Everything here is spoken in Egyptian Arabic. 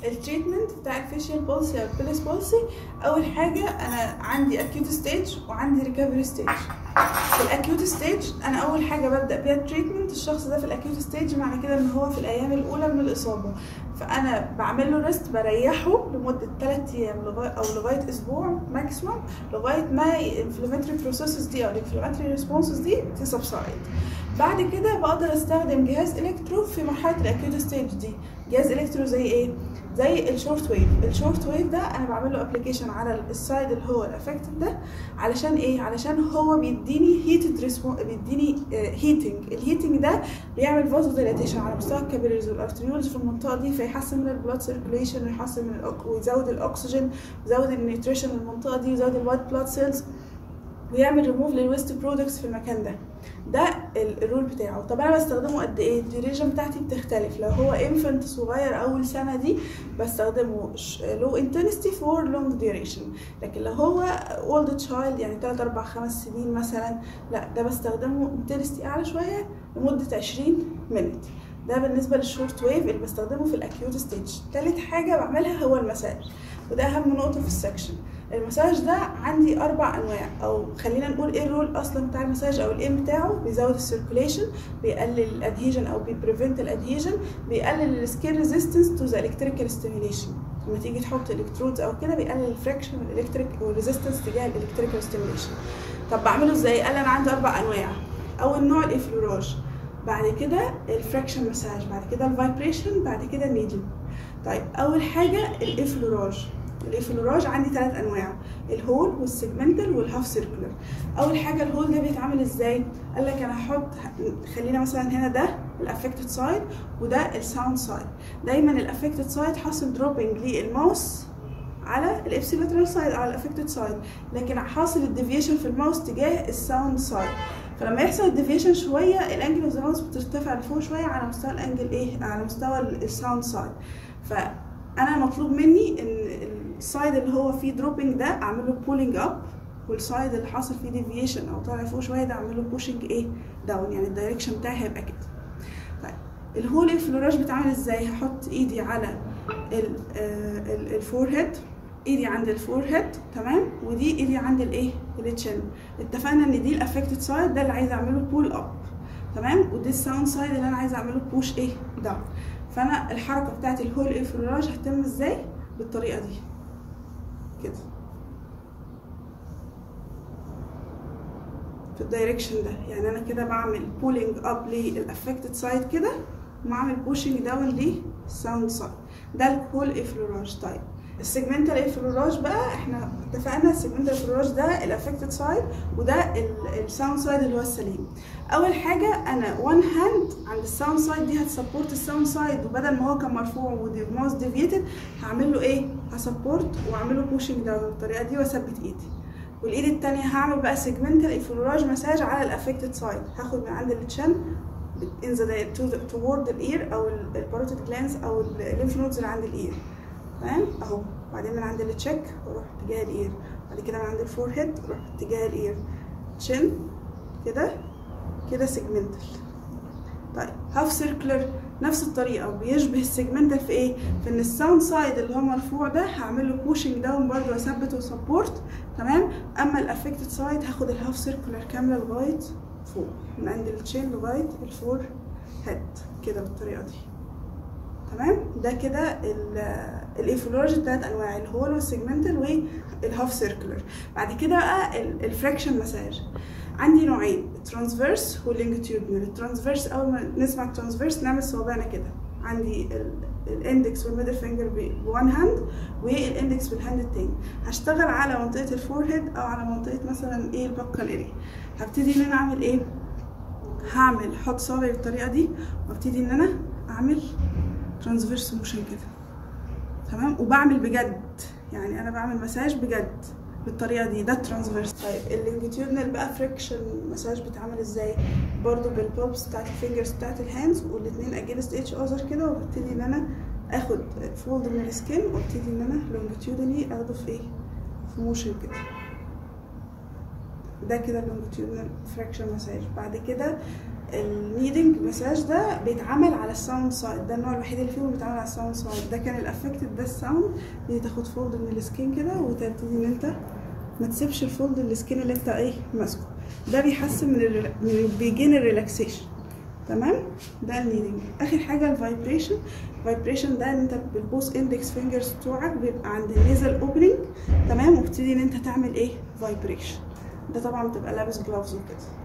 التريتمنت بتاع الفيشيال بولسي او البيلس بولسي اول حاجه انا عندي اكيوت ستيج وعندي ريكفري ستيج في الاكيوت ستيج انا اول حاجه ببدا بيها التريتمنت الشخص ده في الاكيوت ستيج معنى كده ان هو في الايام الاولى من الاصابه فانا بعمل له ريست بريحه لمده 3 ايام لغايه او لغايه اسبوع ماكسيموم لغايه ما الانفلاماتوري بروسيسز دي او الانفلاماتوري ريسبونسز دي تسبسايد بعد كده بقدر استخدم جهاز الكترو في مرحله الاكيوت ستيج دي جهاز الكترو زي ايه زي الشورت ويف الشورت ويف ده انا بعمل له ابلكيشن على السايد اللي هو الافكتد ده علشان ايه علشان هو بيديني هيتد بيديني هيتنج الهيتنج ده بيعمل فازو ديلاتيشن على مستوى الكابيلاريز والارتريولز في المنطقه دي فيحسن من البلاد سيركيليشن ويحسن من الأك... ويزود الاكسجين ويزود النيوتريشن للمنطقه دي ويزود الوايت بلاد سيلز ويعمل ريموف للويست برودكتس في المكان ده ده الرول بتاعه طب انا بستخدمه قد ايه الديوريشن بتاعتي بتختلف لو هو انفنت صغير اول سنه دي بستخدمه لو انتنستي فور لونج ديوريشن لكن لو هو اولد تشايلد يعني 3 4 5 سنين مثلا لا ده بستخدمه انتنستي اعلى شويه لمده 20 مينت ده بالنسبه للشورت ويف اللي بستخدمه في الاكيوت ستيج تالت حاجه بعملها هو المساج وده اهم نقطه في السكشن المساج ده عندي اربع انواع او خلينا نقول ايه الرول اصلا بتاع المساج او الايم بتاعه بيزود السيركوليشن بيقلل الادهيجن او بيبريفنت الادهيجن بيقلل السكين ريزيستنس تو ذا الكتريكال ستيميليشن لما تيجي تحط الكترودز او كده بيقلل الفريكشن والالكتريك والريزيستنس تجاه الالكتريكال ستيميليشن طب بعمله ازاي قال انا عندي اربع انواع اول نوع الافلوراج بعد كده الفراكشن مساج بعد كده الفايبريشن بعد كده النيدل طيب اول حاجه الافلوراج الافلوراج عندي ثلاث انواع الهول والسيجمنتال والهاف سيركلر اول حاجه الهول ده بيتعمل ازاي قال لك انا هحط خلينا مثلا هنا ده الافكتد سايد وده الساوند سايد دايما الافكتد سايد حاصل دروبنج للماوس على الابسيلاترال سايد على الافكتد سايد لكن حاصل الديفيشن في الماوس تجاه الساوند سايد فلما يحصل الديفيشن شويه الانجل اوف ذا ماوس بترتفع لفوق شويه على مستوى الانجل ايه على مستوى الساوند سايد فانا مطلوب مني ان السايد اللي هو فيه دروبنج ده اعمل له بولينج اب والسايد اللي حاصل فيه ديفيشن او طالع فوق شويه ده اعمل له بوشنج ايه داون يعني الدايركشن بتاعي هيبقى كده طيب الهول الفلوراج بيتعمل ازاي هحط ايدي على الفور هيد ايدي عند الفور هيد تمام ودي ايدي عند الايه التشن اتفقنا ان دي الافكتد سايد ده اللي عايزه اعمله بول اب تمام ودي الساوند سايد اللي انا عايزه اعمله بوش ايه داون فانا الحركه بتاعت الهول الفلوراج هتتم ازاي بالطريقه دي كده في الدايركشن ده يعني انا كده بعمل بولينج اب للافكتد سايد كده وبعمل بوشنج داون للساوند سايد ده الهول افلوراج طيب السيجمنتال افلوراج بقى احنا اتفقنا السيجمنتال افلوراج ده الافكتد سايد وده الساوند سايد اللي هو السليم اول حاجه انا وان هاند عند الساوند سايد دي هتسبورت الساوند سايد وبدل ما هو كان مرفوع والماوس ديفيتد هعمل له ايه هسبورت واعمل له بوشنج داون بالطريقه دي واثبت ايدي والايد التانية هعمل بقى سيجمنتال افلوراج مساج على الافكتد سايد هاخد من عند التشن in the toward الاير او الباروتيد جلانس او الليمف نودز اللي عند الاير تمام اهو بعدين من عند التشيك واروح اتجاه الاير بعد كده من عند الفور هيد اروح اتجاه الاير تشن كده كده سيجمنتال طيب هاف سيركلر نفس الطريقه بيشبه السيجمنتال في ايه في ان الساوند سايد اللي هو مرفوع ده هعمل له بوشنج داون برده واثبت وسبورت تمام اما الافكتد سايد هاخد الهاف سيركلر كامله لغايه فوق من عند التشين لغايه الفور هيد كده بالطريقه دي تمام ده كده الافلورج الثلاث انواع الهول والسيجمنتال والهاف سيركلر بعد كده بقى الفراكشن مساج عندي نوعين الترانسفيرس واللونجيتيودنال الترانسفيرس اول ما نسمع الترانسفيرس نعمل صوابعنا كده عندي الاندكس والميدل فينجر بوان هاند والاندكس بالهاند التاني هشتغل على منطقه الفور هيد او على منطقه مثلا ايه البكال اريا هبتدي ان انا اعمل ايه هعمل احط صابعي بالطريقه دي وابتدي ان انا اعمل ترانسفيرس موشن كده تمام وبعمل بجد يعني انا بعمل مساج بجد بالطريقه دي ده الترانسفيرس طيب اللونجيتيودنال بقى فريكشن مساج بيتعمل ازاي برضو بالبوبس بتاعت الفينجرز بتاعت الهاندز والاثنين اجينست اتش اذر كده وببتدي ان انا اخد فولد من السكين وابتدي ان انا لونجيتيودني اخده في ايه في موشن كده ده كده اللونجيتيودنال فراكشن مساج بعد كده النيدنج مساج ده بيتعمل على الساوند سايد ده النوع الوحيد اللي فيه بيتعمل على الساوند سايد ده كان الافكتد ده الساوند دي تاخد فولد من السكين كده وتبتدي ان انت ما تسيبش الفولد السكين اللي انت ايه ماسكه ده بيحسن من ال من بيجين الريلاكسيشن تمام ده النيدنج اخر حاجه الفايبريشن الفايبريشن ده ان انت بالبوس اندكس فينجرز بتوعك بيبقى عند النيزل اوبننج تمام وبتبتدي ان انت تعمل ايه فايبريشن ده طبعا بتبقى لابس جلافز وكده